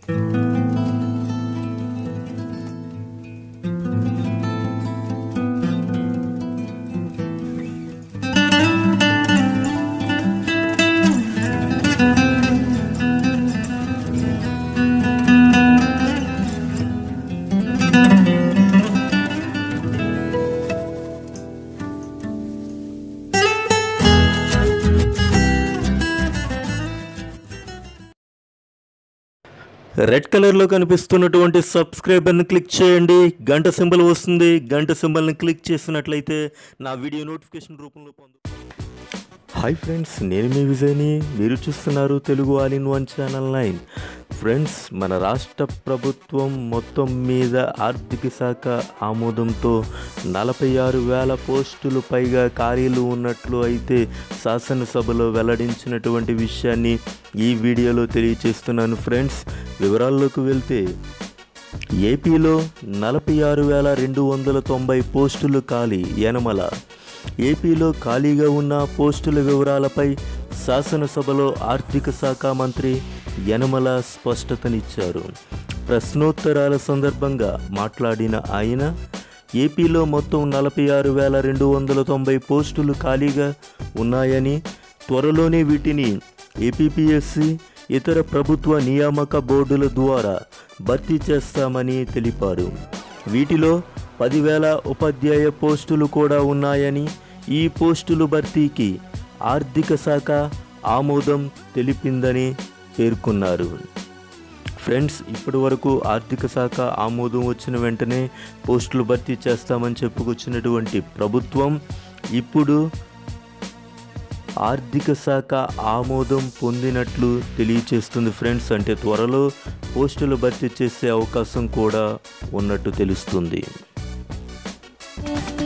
red కలర్లో కనిపిస్తున్నటువంటి సబ్స్క్రైబర్ని click చేయండి గంట సింబల్ వస్తుంది గంట సింబల్ని క్లిక్ చేసినట్లయితే నా వీడియో నోటిఫికేషన్ రూపంలో పొందు హాయ్ ఫ్రెండ్స్ నేను మీ విజయ్ని మీరు చూస్తున్నారు Telugu all in one channel nine friends మన రాష్ట్ర ప్రభుత్వం మొత్తం మీద ఆర్థిక శాఖ ఆమోదంతో నలభై ఆరు వేల పోస్టులు పైగా ఖాళీలు ఉన్నట్లు అయితే శాసనసభలో వెల్లడించినటువంటి విషయాన్ని ఈ వీడియోలో తెలియచేస్తున్నాను ఫ్రెండ్స్ వివరాల్లోకి వెళ్తే ఏపీలో నలభై ఆరు వేల రెండు వందల తొంభై పోస్టులు ఖాళీ యనమల ఏపీలో ఖాళీగా ఉన్న పోస్టుల వివరాలపై శాసనసభలో ఆర్థిక శాఖ మంత్రి యనమల స్పష్టతనిచ్చారు ప్రశ్నోత్తరాల సందర్భంగా మాట్లాడిన ఆయన ఏపీలో మొత్తం నలభై ఆరు వేల రెండు వందల తొంభై పోస్టులు ఖాళీగా ఉన్నాయని త్వరలోనే వీటిని ఏపీపీఎస్సి ఇతర ప్రభుత్వ నియామక బోర్డుల ద్వారా భర్తీ చేస్తామని తెలిపారు వీటిలో పదివేల ఉపాధ్యాయ పోస్టులు కూడా ఉన్నాయని ఈ పోస్టులు భర్తీకి ఆర్థిక శాఖ ఆమోదం తెలిపిందని పేర్కొన్నారు ఫ్రెండ్స్ ఇప్పటి వరకు ఆర్థిక శాఖ ఆమోదం వచ్చిన వెంటనే పోస్టులు భర్తీ చేస్తామని చెప్పుకొచ్చినటువంటి ప్రభుత్వం ఇప్పుడు ఆర్థిక శాఖ ఆమోదం పొందినట్లు తెలియచేస్తుంది ఫ్రెండ్స్ అంటే త్వరలో పోస్టులు భర్తీ చేసే అవకాశం కూడా ఉన్నట్టు తెలుస్తుంది